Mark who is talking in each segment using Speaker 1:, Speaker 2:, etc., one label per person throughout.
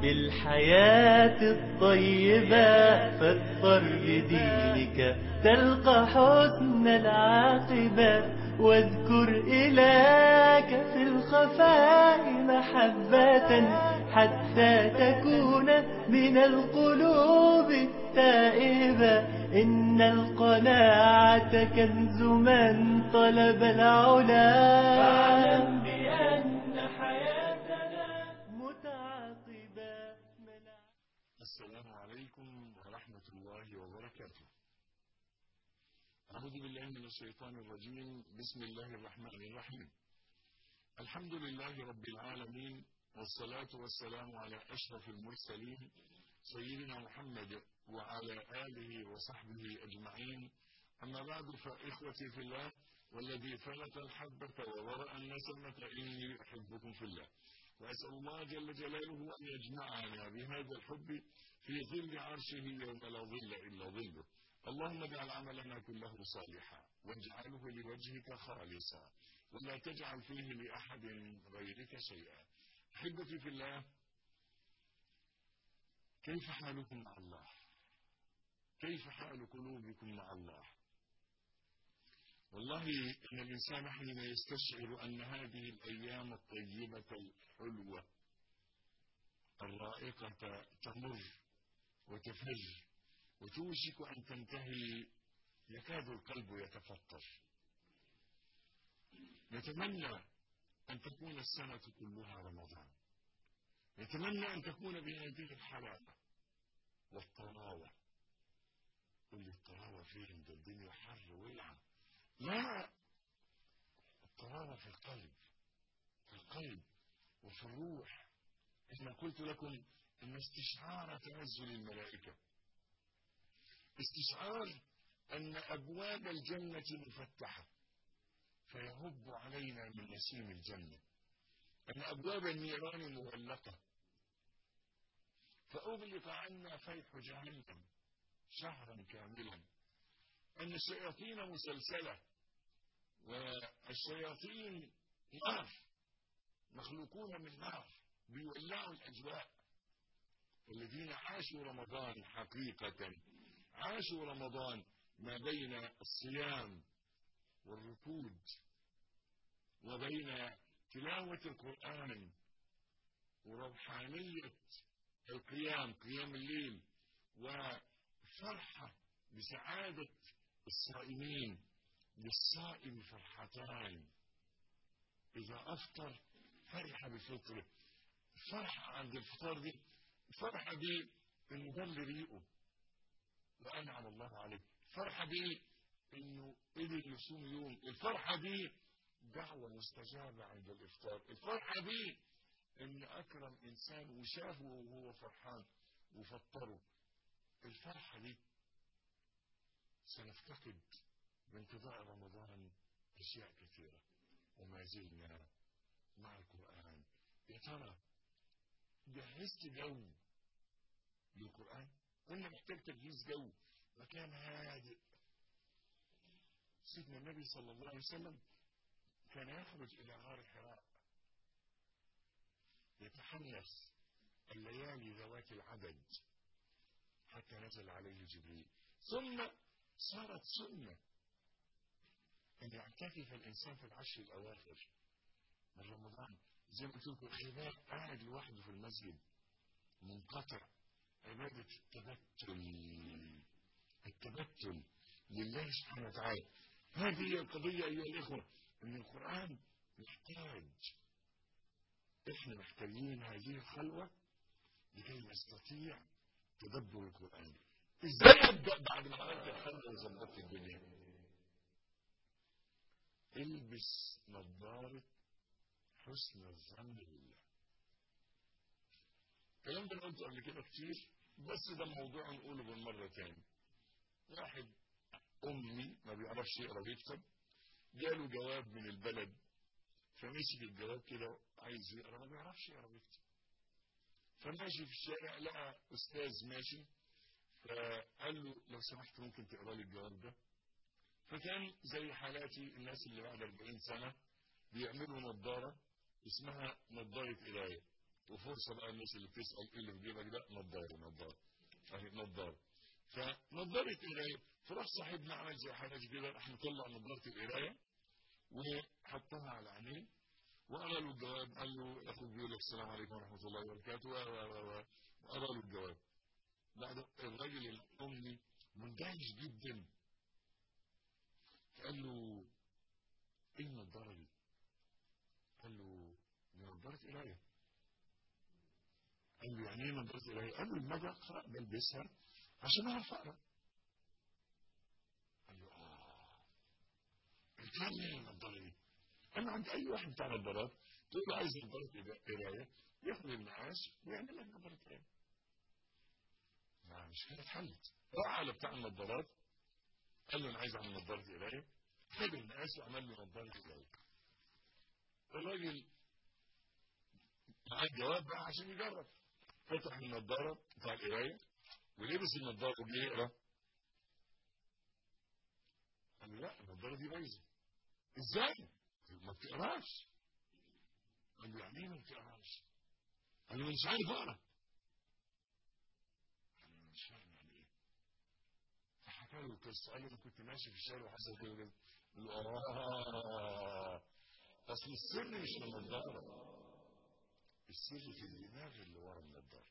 Speaker 1: للحياة الطيبة فاضطر لدينك تلقى حسن العاقبة واذكر إلهك في الخفاء محبة حتى تكون من القلوب التائبة إن القناعة كنز من طلب العلا فاعلم بأن حياتنا متعاقبة
Speaker 2: السلام عليكم ورحمة الله وبركاته أعوذ بالله من الشيطان الرجيم بسم الله الرحمن الرحيم الحمد لله رب العالمين والصلاة والسلام على أشرف المرسلين سيدنا محمد وعلى آله وصحبه أجمعين أما بعد فإخوتي في الله والذي فلت الحبة وورأ النسمة إني أحبكم في الله وأسأل الله جل جلاله أن يجمعنا بهذا الحب في ظل عرشه يوم لا ظل إلا ظله اللهم اجعل عملنا كله صالحا واجعله لوجهك خالصا ولا تجعل فيه لأحد غيرك شيئا أحبتي في الله كيف حالكم مع الله كيف حال قلوبكم مع الله والله إن الإنسان حين يستشعر أن هذه الأيام الطيبة الحلوة الرائقة تمر وتفر وتوشك أن تنتهي يكاد القلب يتفطر نتمنى أن تكون السنة كلها رمضان نتمنى أن تكون بهذه الحلاوة والطراوة قل لي الطراوة فين ده الدنيا حر ولعة لا الطراوة في القلب في القلب وفي الروح إحنا قلت لكم إن استشعار تنزل الملائكة استشعار أن أبواب الجنة مفتحة فيهب علينا من نسيم الجنة أن أبواب النيران مغلقة فأغلق عنا فيح جهنم شهرا كاملا أن الشياطين مسلسلة والشياطين نار مخلوقون من نار بيولعوا الأجواء الذين عاشوا رمضان حقيقة عاشوا رمضان ما بين الصيام والركود وبين تلاوة القرآن وروحانية القيام قيام الليل وفرحة بسعادة الصائمين للصائم فرحتان إذا أفطر فرح بفطره فرحة عند الفطار دي فرحة دي إنه دل ريقه وأنعم الله عليه فرحة دي إنه قدر يصوم يوم الفرحة دي دعوة مستجابة عند الإفطار الفرحة دي إن أكرم إنسان وشافه وهو فرحان وفطره الفرحة دي سنفتقد بانقضاء رمضان أشياء كثيرة وما زلنا مع القرآن يا ترى جهزت جو للقرآن قلنا محتاج تجهيز جو مكان هادئ سيدنا النبي صلى الله عليه وسلم كان يخرج إلى غار حراء يتحنث الليالي ذوات العدد حتى نزل عليه جبريل ثم صارت سنة أن يعتكف الإنسان في العشر الأواخر من رمضان زي ما قلت لكم خلال قاعد لوحده في المسجد منقطع عبادة التبتل التبتل لله سبحانه وتعالى هذه هي القضية أيها الإخوة أن القرآن محتاج إحنا محتاجين هذه الخلوة لكي نستطيع تدبر القرآن إزاي أبدأ بعد ما عملت الخلوة وظبطت الدنيا البس نظارة حسن الظن بالله الكلام ده انا قلته قبل كده كتير بس ده موضوع نقوله بالمرة تاني واحد أمي ما بيعرفش يقرا ويكتب جاله جواب من البلد فمسك الجواب كده عايز يقرا ما بيعرفش يقرا ويكتب فماشي في الشارع لقى أستاذ ماشي فقال له لو سمحت ممكن تقرا لي الجواب ده فكان زي حالاتي الناس اللي بعد 40 سنة بيعملوا نظارة اسمها نظارة قراية وفرصه بقى الناس اللي بتسال ايه اللي في جيبك ده نضاره نضاره اهي نضاره فنضاره قرايه فراح صاحبنا عمل زي حاجه كده راح مطلع نضاره القرايه وحطها على عينيه وقرا له الجواب قال له اخوك بيقول لك السلام عليكم ورحمه الله وبركاته وقرا له الجواب بعد الراجل الامي مندهش جدا قال له ايه النضاره دي؟ قال له دي نضاره قرايه قال له يعني ايه نضاره قرايه؟ قال له لما اجي اقرا بلبسها عشان اعرف اقرا قال له اه انت ايه النضاره دي؟ انا عند اي واحد بتاع نظارات تقول له عايز نظاره قرايه ياخد المقاس ويعمل لك نظاره قرايه ما مش كده اتحلت راح على بتاع النظارات قال له انا عايز اعمل نظاره قرايه خد المقاس وعمل له نظاره قرايه الراجل معاه الجواب بقى عشان يجرب فتح النظاره بتاع القرايه ولبس النظاره وجه يقرا قال له لا النظاره دي بايظه ازاي؟ ما بتقراش قال له يعني ايه ما بتقراش؟ قال له مش عارف اقرا قال له مش فاهم يعني ايه فحكى له القصه قال له انا كنت ماشي في الشارع وحصل كده كده قال له اه اصل السر مش في النضاره السر في الدماغ اللي ورا النضاره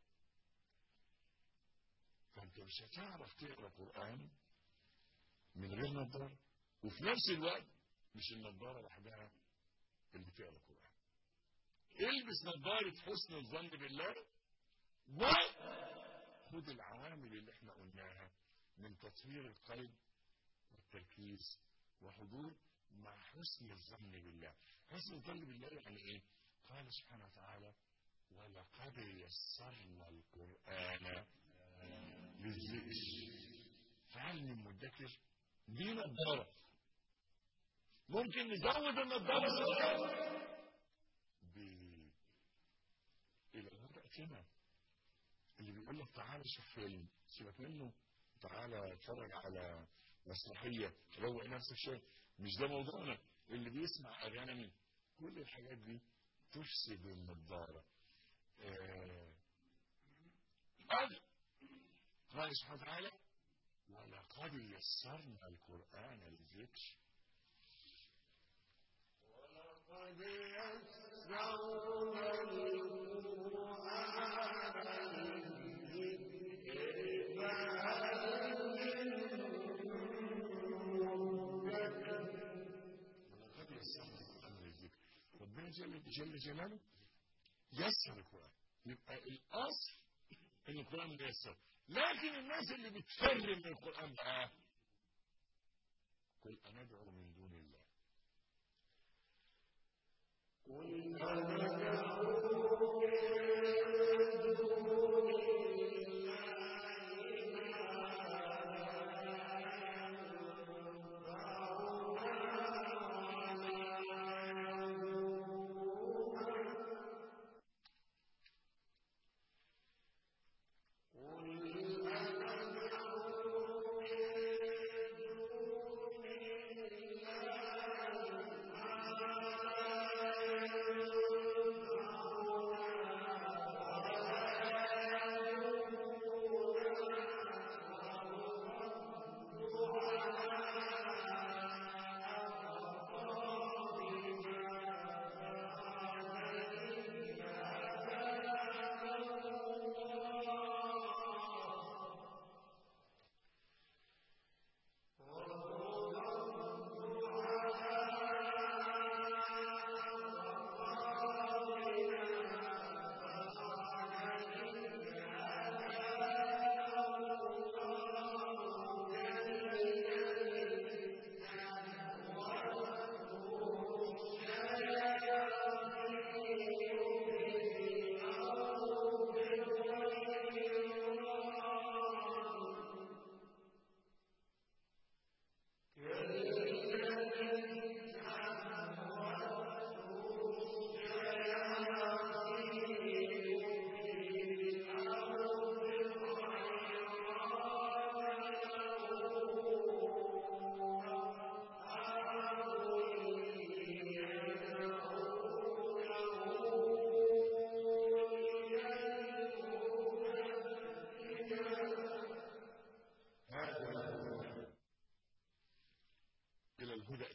Speaker 2: فانت مش هتعرف تقرا قران من غير نضاره وفي نفس الوقت مش النضاره لوحدها اللي بتقرا القران البس نضاره حسن الظن بالله وخد العوامل اللي احنا قلناها من تطهير القلب والتركيز وحضور مع حسن الظن بالله حسن الظن بالله يعني ايه قال سبحانه وتعالى ولقد يسرنا القرآن للذكر فهل من مدكر دي نضاره ممكن نزود النضاره شويه ب الى وقتنا اللي بيقول لك تعالى شوف فيلم سيبك منه تعالى اتفرج على مسرحيه روق نفسك شويه مش ده موضوعنا اللي بيسمع اغاني كل الحاجات دي تفسد النضاره آه قال قال سبحانه وتعالى ولقد يسرنا القرآن للذكر ولقد يسرنا القرآن للذكر فهل ولقد يسرنا القرآن للذكر ربنا جل, جل جلاله يسر القرآن يبقى الأصل ان القرآن ميسر لكن الناس اللي بتفر من القرآن بقى قل أندعو من دون الله قل أندعو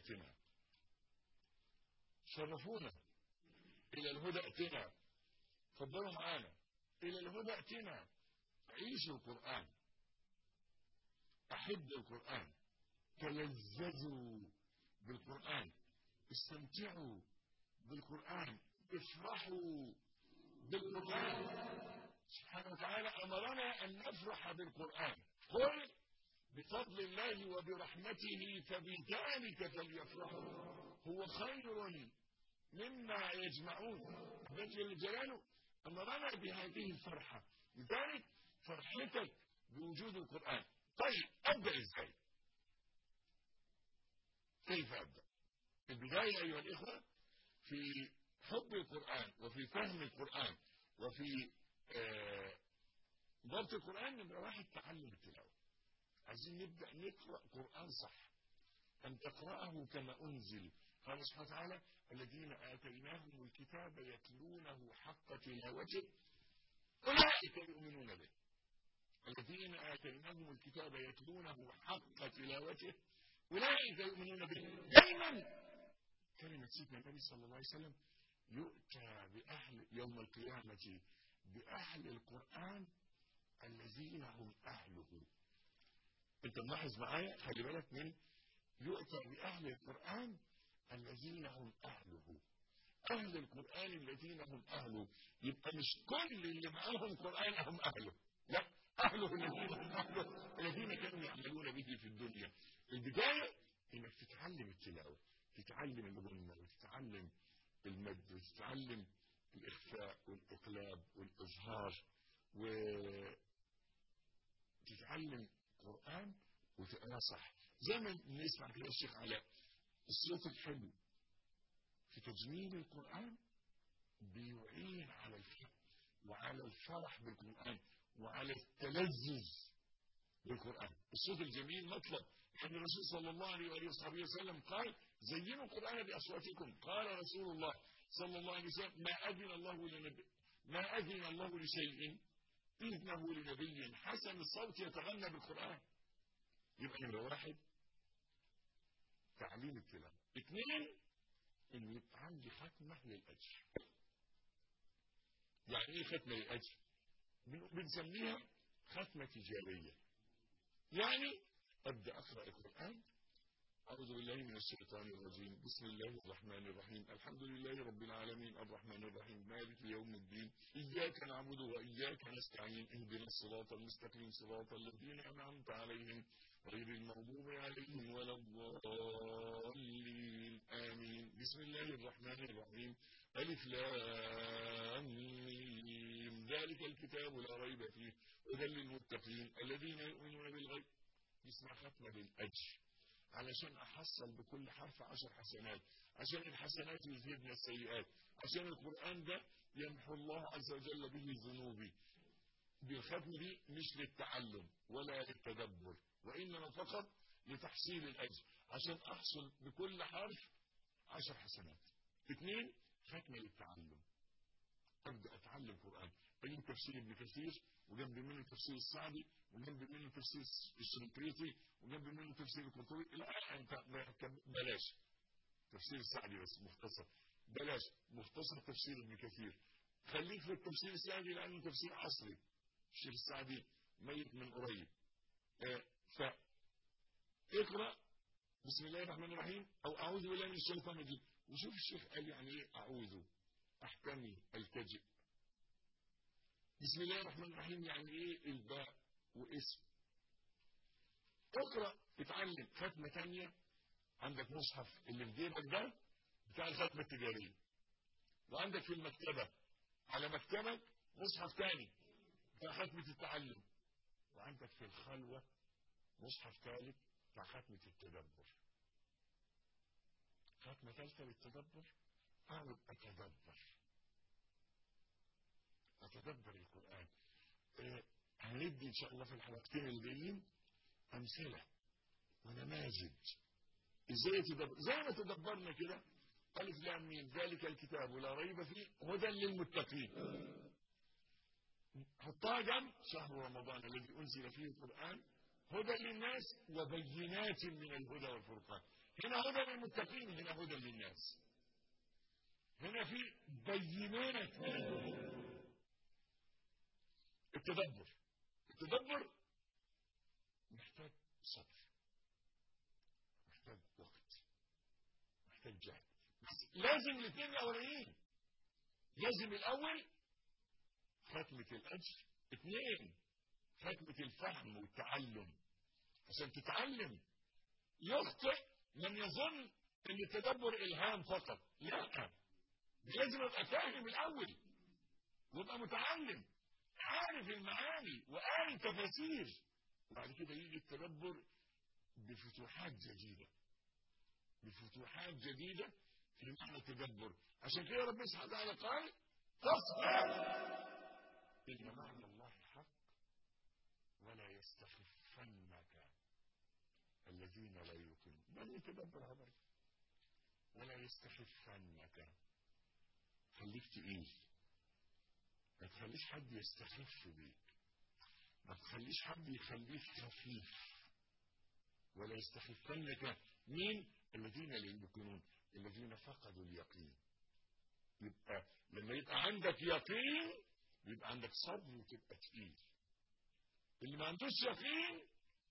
Speaker 2: ائتنا شرفونا إلى الهدى ائتنا تفضلوا معانا إلى الهدى ائتنا عيشوا القرآن أحبوا القرآن تلذذوا بالقرآن استمتعوا بالقرآن افرحوا بالقرآن سبحانه وتعالى أمرنا أن نفرح بالقرآن قل بفضل الله وبرحمته فبذلك فليفرحوا هو خير مما يجمعون جل جلاله أمرنا بهذه الفرحة لذلك فرحتك بوجود القرآن طيب أبدأ إزاي كيف أبدأ البداية أيها الإخوة في حب القرآن وفي فهم القرآن وفي آه ضبط القرآن نمرة واحد تعلم التلاوة عايزين نبدأ نقرأ قرآن صح أن تقرأه كما أنزل قال سبحانه وتعالى الذين آتيناهم الكتاب يتلونه حق تلاوته أولئك يؤمنون به الذين آتيناهم الكتاب يتلونه حق تلاوته أولئك يؤمنون به دائما كلمة سيدنا النبي صلى الله عليه وسلم يؤتى بأهل يوم القيامة بأهل القرآن الذين هم أهله أنت ملاحظ معايا خلي بالك من يؤتى بأهل القرآن الذين هم أهله أهل القرآن الذين هم أهله يبقى مش كل اللي معاهم قرآن هم أهله لا أهله الذين هم أهله الذين كانوا يعملون به في الدنيا البداية إنك تتعلم التلاوة تتعلم الغنى وتتعلم المد وتتعلم الإخفاء والإقلاب والإظهار وتتعلم قرآن وتقرأ صح زي ما نسمع كده الشيخ علاء الصوت الحلو في تجميل القرآن بيعين على الفهم وعلى الفرح بالقرآن وعلى التلذذ بالقرآن الصوت الجميل مطلب أن الرسول صلى الله عليه وآله وصحبه وسلم قال زينوا القرآن بأصواتكم قال رسول الله صلى الله عليه وسلم ما أذن الله لنبي ما أذن الله لشيء إذنه لنبي حسن الصوت يتغنى بالقرآن يبقى نمرة واحد تعليم التلاوة اثنين ان يبقى عندي ختمة للأجر يعني ايه ختمة للأجر بنسميها ختمة تجارية يعني أبدأ أقرأ القرآن أعوذ بالله من الشيطان الرجيم بسم الله الرحمن الرحيم الحمد لله رب العالمين الرحمن الرحيم مالك يوم الدين إياك نعبد وإياك نستعين اهدنا الصراط المستقيم صراط الذين أنعمت عليهم غير المغضوب عليهم ولا الضالين آمين بسم الله الرحمن الرحيم ألف لام ميم ذلك الكتاب لا ريب فيه هدى للمتقين الذين يؤمنون بالغيب يسمع ختمة للأجر علشان أحصل بكل حرف عشر حسنات عشان الحسنات يذهبن السيئات عشان القرآن ده يمحو الله عز وجل به ذنوبي بالختم دي مش للتعلم ولا للتدبر وإنما فقط لتحصيل الأجر عشان أحصل بكل حرف عشر حسنات اثنين ختمة للتعلم أبدأ أتعلم قرآن أجيب تفسير ابن كثير وجنب منه تفسير السعدي وجنب منه تفسير الشنقيطي وجنب منه تفسير القرطبي لا انت بلاش تفسير السعدي بس مختصر بلاش مختصر تفسير ابن كثير خليك في التفسير السعدي لانه تفسير عصري الشيخ السعدي ميت من قريب آه ف اقرا بسم الله الرحمن الرحيم او اعوذ بالله من الشيطان الرجيم وشوف الشيخ قال يعني ايه اعوذ احتمي التجئ بسم الله الرحمن الرحيم يعني ايه الباء واسم اقرا اتعلم ختمه ثانيه عندك مصحف اللي في جيبك ده بتاع الختمه التجاريه وعندك في المكتبه على مكتبك مصحف ثاني بتاع ختمه التعلم وعندك في الخلوه مصحف ثالث بتاع ختمه التدبر ختمه ثالثه للتدبر اقعد اتدبر أتدبر القرآن أه هندي إن شاء الله في الحلقتين اللي جايين أمثلة ونماذج إزاي تدبر زي ما تدبرنا كده ألف لام ميم ذلك الكتاب لا ريب فيه هدى للمتقين حطها جنب شهر رمضان الذي أنزل فيه القرآن هدى للناس وبينات من الهدى والفرقان هنا هدى للمتقين هنا هدى للناس هنا في بينات من الهدى التدبر التدبر محتاج صبر محتاج وقت محتاج جهد بس لازم الاثنين الاولانيين لازم الاول ختمة الاجر اثنين ختمة الفهم والتعلم عشان تتعلم يخطئ من يظن ان التدبر الهام فقط لا لازم ابقى فاهم الاول وابقى متعلم عارف المعاني وقاري تفاسير وبعد كده يجي التدبر بفتوحات جديده بفتوحات جديده في معنى التدبر عشان كده ربنا سبحانه وتعالى قال تصبر ان معنى الله حق ولا يستخفنك الذين لا يوقنون من يتدبر هذا ولا يستخفنك خليك تقيل ما تخليش حد يستخف بيك ما تخليش حد يخليك خفيف ولا يستخفنك مين الذين لا يوقنون الذين فقدوا اليقين يبقى لما يبقى عندك يقين يبقى عندك صبر وتبقى تقيل اللي ما عندوش يقين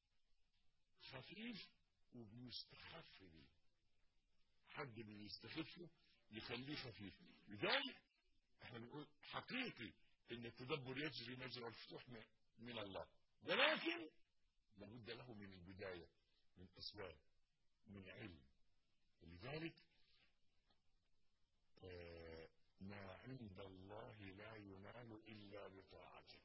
Speaker 2: خفيف وبيستخف بيه حد بيستخفه يخليه خفيف لذلك احنا بنقول حقيقي ان التدبر يجري مجرى الفتوح من الله ولكن لابد له من البدايه من اسباب من علم لذلك آه ما عند الله لا ينال الا بطاعته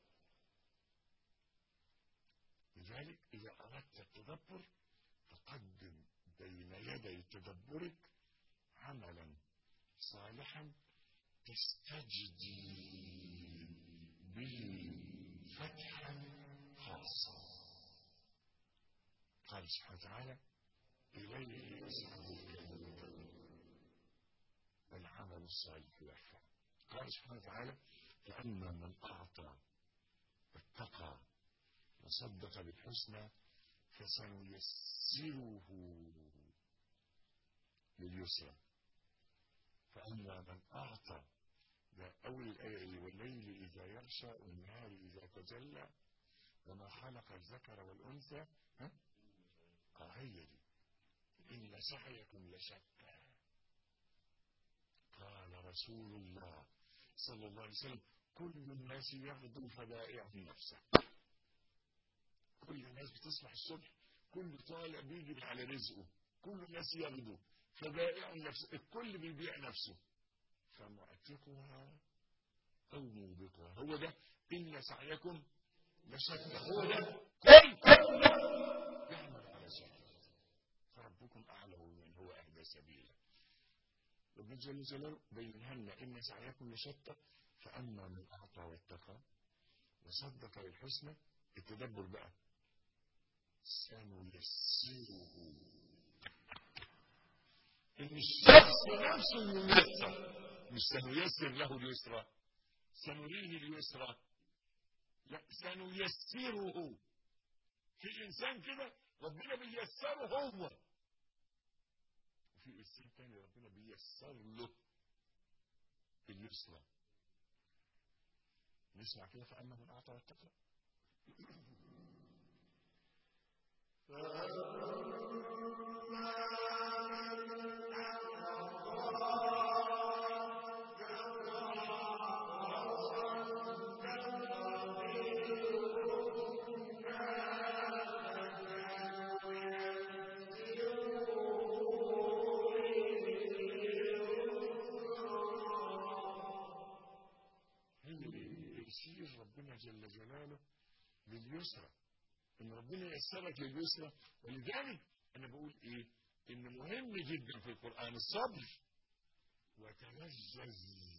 Speaker 2: لذلك اذا اردت التدبر فقدم بين يدي تدبرك عملا صالحا تستجدي به فتحا خاصا قال سبحانه وتعالى إليه يسعد الكلم والعمل الصالح يرفع قال سبحانه وتعالى فأما من أعطى واتقى وصدق بالحسنى فسنيسره لليسرى فأما من أعطى ده أول الآية والليل إذا يغشى والنهار إذا تجلى وما خلق الذكر والأنثى ها؟ آه هي دي إن سعيكم لشتى قال رسول الله صلى الله عليه وسلم كل الناس يغدو فبائع نفسه كل الناس بتصبح الصبح كل طالع بيجري على رزقه كل الناس يغدو فبائع نفسه الكل بيبيع نفسه فمعتقها أو موبقها هو ده إن سعيكم لشتى هو ده كل كل يعمل على شكل فربكم أعلم من هو أهدى سبيلا ربنا جل جلاله بينها لنا إن سعيكم لشتى فأما من أعطى واتقى وصدق بالحسنى التدبر بقى سنيسره ان الشخص نفسه ييسر مش سنيسر له اليسرى سنريه اليسرى لا سنيسره في انسان كده ربنا بيسره هو وفي انسان تاني ربنا بيسر له اليسرى نسمع كده فاما من اعطى واتقى تيسير ربنا جل جلاله لليسرى ان ربنا ييسرك لليسرى ولذلك انا بقول ايه ان مهم جدا في القران الصبر وتلذذ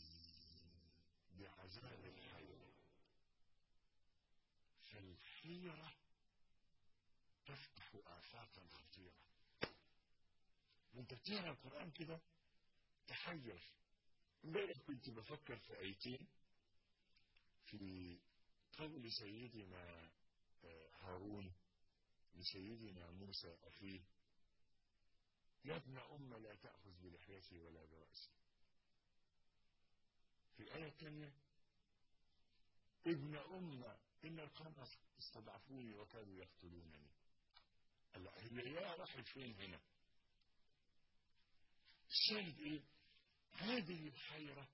Speaker 2: بعذاب الحياه فالحيره تفتح افاقا خطيره وانت بتقرا القران كده تحير امبارح كنت بفكر في ايتين في قول سيدنا هارون لسيدنا موسى أخيه يا ابن أم لا تأخذ بلحيتي ولا برأسي في الآية الثانية ابن أم إن القوم استضعفوني وكانوا يقتلونني هي يا راحت فين هنا الشاهد ايه هذه الحيرة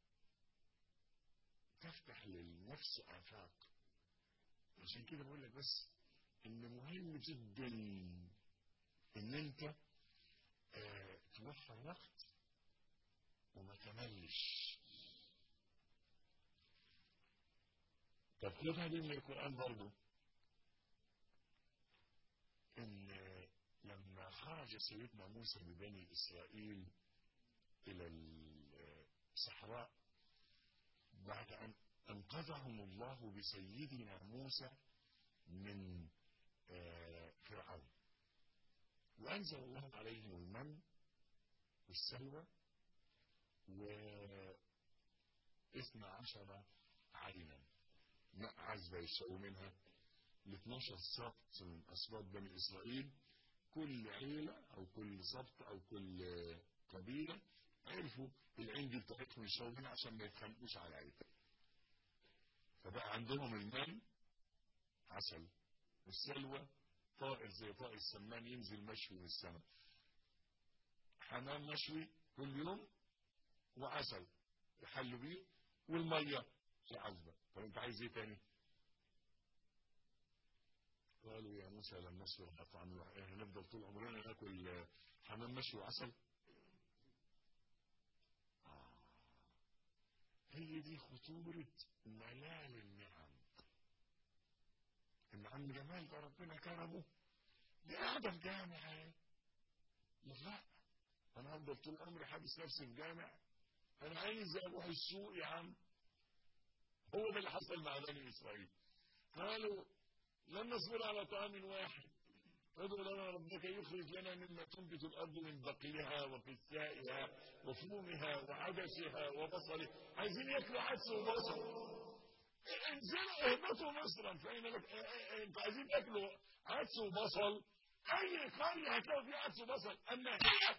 Speaker 2: تفتح للنفس آفاق عشان كده بقول لك بس ان مهم جدا ان انت اه توفر وقت وما تملش طب خدها دي من القرآن برضه ان لما خرج سيدنا موسى ببني اسرائيل الى الصحراء بعد ان انقذهم الله بسيدنا موسى من فرعون وانزل الله عليهم المن والسلوى و اثنى عشر عينا ماء عذبة يشربوا منها ال 12 سبط من اسباط بني اسرائيل كل عيلة او كل سبط او كل قبيلة عرفوا العين دي بتاعتهم يشربوا منها عشان ما يتخانقوش على العيلة فبقى عندهم المن عسل والسلوى طائر زي طائر السمان ينزل مشوي من السماء حمام مشوي كل يوم وعسل يحلوا بيه والميه في عذبه طب انت عايز ايه تاني؟ قالوا يا موسى لم نصبر على طعام واحد هنفضل طول عمرنا ناكل حمام مشوي وعسل آه. هي دي خطورة ملال النعم ان عم جمال ده ربنا كرمه دي قاعدة في جامعة لا انا هفضل طول عمري حابس نفسي في جامع انا عايز اروح السوق يا عم هو ده اللي حصل مع بني اسرائيل قالوا لن نصبر على طعام واحد ادعو لنا ربك يخرج لنا مما تنبت الارض من بقلها وقثائها وفومها وعدسها وبصلها عايزين ياكلوا عدس وبصل انزلوا اهبطوا مصرا فاين لك انتوا عايزين تاكلوا عدس وبصل اي قريه هتلاقوا فيها عدس وبصل اما هي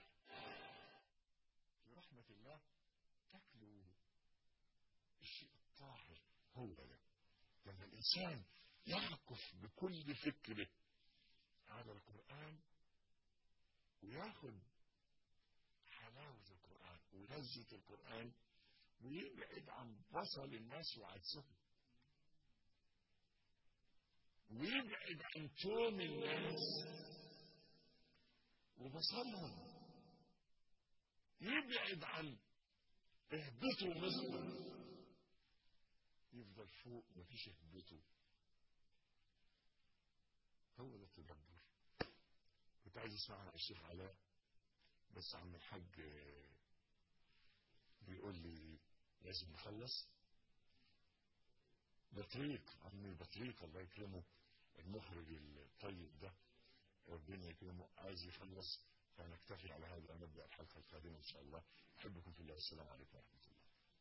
Speaker 2: برحمه الله تاكلوا الشيء الطاهر هو ده لما الانسان يعكف بكل فكره على القرآن وياخد حلاوة القرآن ولذة القرآن ويبعد عن بصل الناس وعدسهم ويبعد عن توم الناس وبصلهم يبعد عن اهبطوا مصر يفضل فوق مفيش اهبطوا هو ده التدبر كنت عايز اسمع عن الشيخ علاء بس عم الحاج بيقول لي لازم نخلص بطريق عمي بطريق الله يكرمه المخرج الطيب ده ربنا يكرمه عايز يخلص فنكتفي على هذا ونبدا الحلقه القادمه ان شاء الله احبكم في الله والسلام عليكم ورحمه الله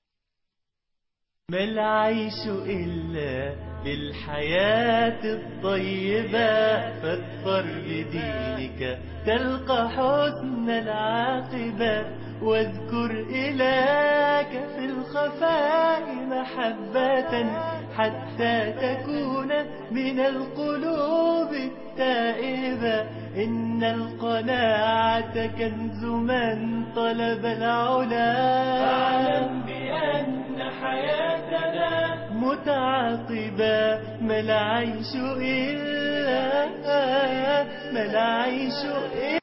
Speaker 1: ما العيش إلا للحياة الطيبة فاظفر بدينك تلقى حسن العاقبة واذكر إلهك في الخفاء محبة حتى تكون من القلوب التائبة إن القناعة كنز من طلب العلا فاعلم بأن حياتنا متعاقبة ما العيش إلا ما العيش إلا